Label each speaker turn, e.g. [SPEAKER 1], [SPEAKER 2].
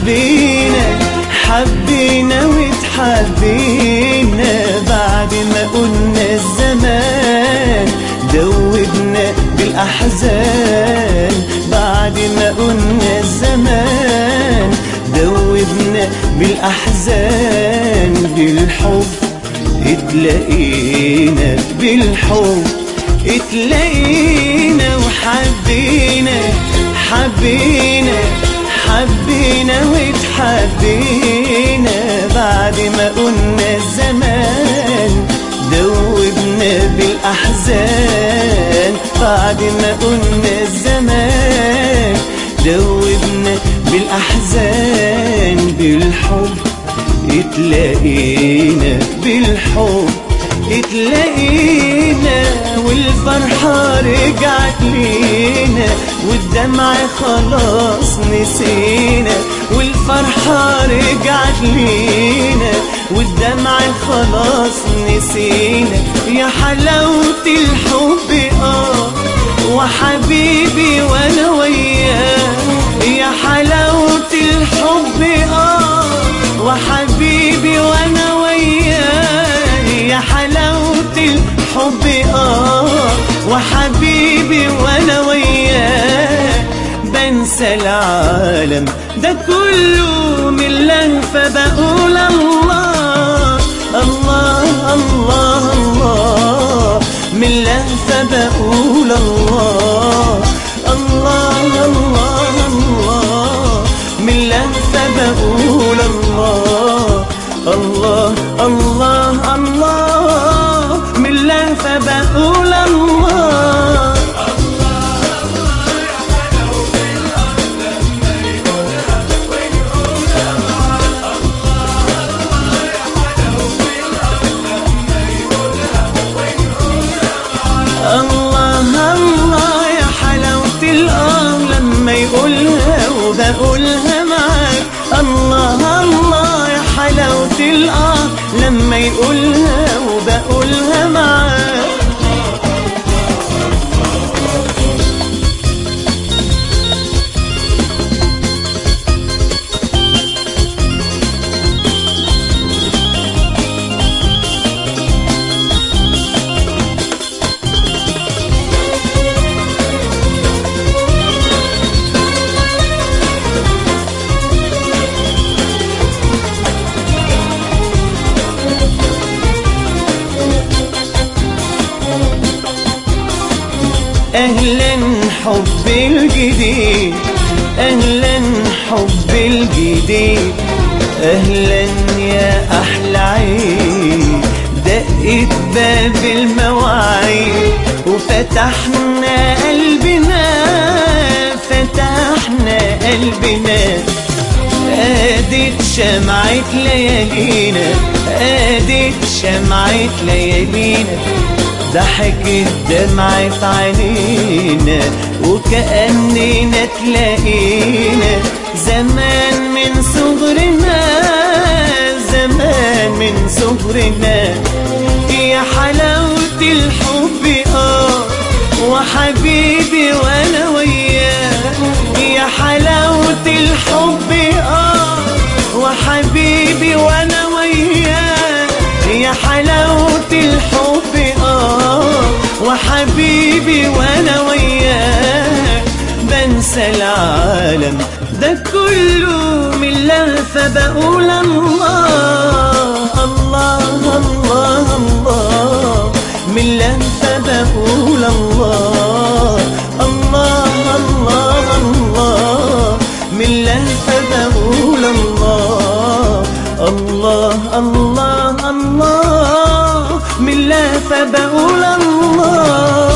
[SPEAKER 1] حبينا حبينا وتحبينا بعد ما قلنا الزمان دوبنا بالأحزان بعد ما قلنا الزمان دوبنا بالأحزان بالحب اتلاقينا بالحب اتلاقينا وحبينا حبينا حبينا وتحبينا بعد ما قلنا الزمان دوبنا بالأحزان بعد ما قلنا الزمان دوبنا بالأحزان بالحب اتلاقينا بالحب اتلاقينا والفرحة رجعت لينا والدمع خلاص نسينا والفرحة رجعت لينا والدمع خلاص نسينا يا حلاوة الحب اه وحبيبي وانا وياه يا حلاوة الحب اه وحبيبي وانا وياه يا حلاوة الحب اه وحبيبي وانا وياه بنسى العالم ده كله من لهفة بقول الله الله الله الله من لهفة بقول الله الله الله الله من لهفة بقول الله الله الله الله من لهفة بقول الله الله الله يا حلاوة الآه لما يقولها وبقولها معاك الله الله يا حلاوة الآه لما يقولها وبقولها معاك اهلا حب الجديد اهلا حب الجديد اهلا يا احلى عيد دقت باب المواعيد وفتحنا قلبنا فتحنا قلبنا ادت شمعة ليالينا ادت شمعة ليالينا ضحك الدمع في عينينا وكأننا تلاقينا زمان من صغرنا زمان من صغرنا يا حلاوة الحب اه وحبيبي وانا وياه يا حلاوة الحب اه وحبيبي وانا وياه يا حلاوة الحب اه وحبيبي وانا وياه بنسى العالم ده كله من لهفة بقول الله الله الله الله من لهفة بقول الله الله الله الله من لهفة بقول الله الله الله الله من لهفة بقول الله